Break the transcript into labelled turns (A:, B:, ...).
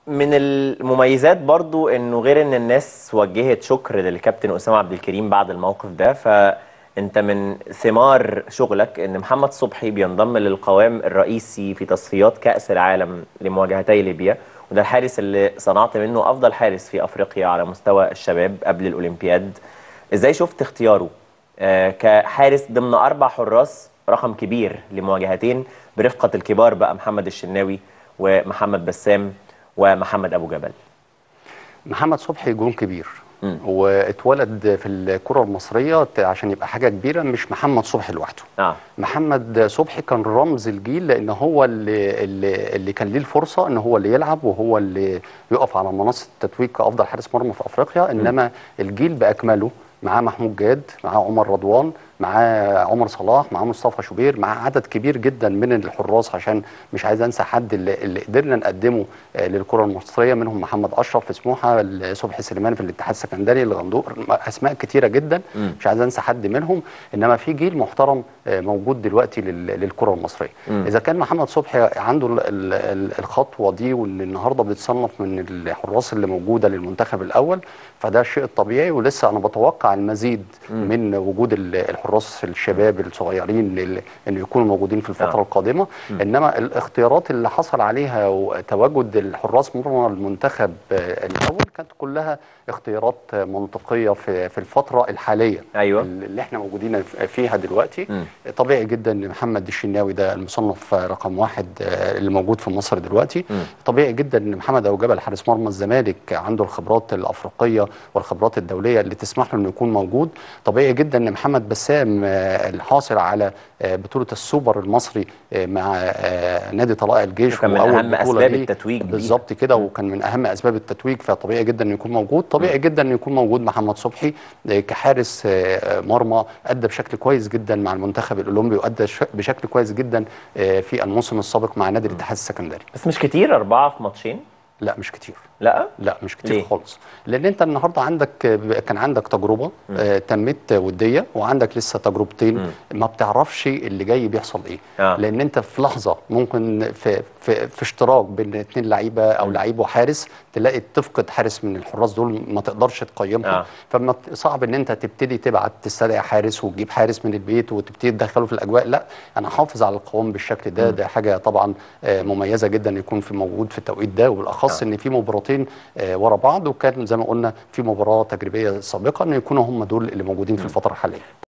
A: من المميزات برضو انه غير ان الناس وجهت شكر للكابتن اسامه عبد الكريم بعد الموقف ده فانت من ثمار شغلك ان محمد صبحي بينضم للقوام الرئيسي في تصفيات كاس العالم لمواجهتي ليبيا وده الحارس اللي صنعت منه افضل حارس في افريقيا على مستوى الشباب قبل الاولمبياد ازاي شفت اختياره آه كحارس ضمن اربع حراس رقم كبير لمواجهتين برفقه الكبار بقى محمد الشناوي ومحمد بسام ومحمد ابو جبل
B: محمد صبحي جون كبير
A: مم.
B: واتولد في الكره المصريه عشان يبقى حاجه كبيره مش محمد صبحي لوحده
A: اه
B: محمد صبحي كان رمز الجيل لان هو اللي اللي, اللي كان ليه الفرصه ان هو اللي يلعب وهو اللي يقف على منصه التتويج كافضل حارس مرمى في افريقيا انما الجيل باكمله معاه محمود جاد معاه عمر رضوان معاه عمر صلاح معاه مصطفى شوبير معاه عدد كبير جدا من الحراس عشان مش عايز انسى حد اللي, اللي قدرنا نقدمه آه، للكره المصريه منهم محمد اشرف في سموحه صبحي سليمان في الاتحاد السكندري الغندور اسماء كتيره جدا
A: مم.
B: مش عايز انسى حد منهم انما في جيل محترم آه، موجود دلوقتي لل- للكره المصريه
A: مم.
B: اذا كان محمد صبحي عنده ال- ال- ال- الخطوه دي واللي النهارده بتصنف من الحراس اللي موجوده للمنتخب الاول فده الشيء الطبيعي ولسه انا بتوقع المزيد
A: مم.
B: من وجود ال- الحراس الشباب الصغيرين لل- ان يكونوا موجودين في الفتره
A: آه.
B: القادمه انما الاختيارات اللي حصل عليها وتواجد الحراس مرمى المنتخب آه، الاول كانت كلها اختيارات آه، منطقيه في في الفتره الحاليه
A: أيوة.
B: اللي احنا موجودين فيها دلوقتي
A: مم.
B: طبيعي جدا ان محمد الشناوي ده المصنف رقم واحد آه، اللي موجود في مصر دلوقتي
A: مم.
B: طبيعي جدا ان محمد ابو جبل حارس مرمى الزمالك عنده الخبرات الافريقيه والخبرات الدوليه اللي تسمح له انه يكون موجود طبيعي جدا ان محمد بسام آه، الحاصل على آه، بطوله السوبر المصري آه، مع آه، نادي طلائع الجيش
A: وكان من
B: وأول
A: أهم
B: بطولة
A: أسباب
B: ليه.
A: التتويج بيها.
B: بالظبط كده وكان من اهم اسباب التتويج فطبيعي جدا انه يكون موجود طبيعي جدا انه يكون موجود محمد صبحي آه، كحارس آه، مرمى ادى بشكل كويس جدا مع المنتخب الاولمبي وادى ش- بشكل كويس جدا آه، في الموسم السابق مع نادي الاتحاد السكندري
A: بس مش كتير أربعة في ماتشين
B: لا مش كتير
A: لا
B: لا مش كتير
A: ليه؟
B: خالص لان انت النهارده عندك كان عندك تجربه آه تمت وديه وعندك لسه تجربتين
A: مم.
B: ما بتعرفش اللي جاي بيحصل ايه
A: آه.
B: لان انت في لحظه ممكن في في, في اشتراك بين اثنين لعيبه او لعيب وحارس تلاقي تفقد حارس من الحراس دول ما تقدرش تقيمهم
A: آه.
B: فما صعب ان انت تبتدي تبعت تستدعي حارس وتجيب حارس من البيت وتبتدي تدخله في الاجواء لا انا حافظ على القوام بالشكل ده ده حاجه طبعا آه، مميزه جدا يكون في موجود في التوقيت ده وبالاخص
A: آه.
B: ان في مباراتين آه، ورا بعض وكان زي ما قلنا في مباراه تجريبيه سابقه ان يكونوا هم دول اللي موجودين في الفتره الحاليه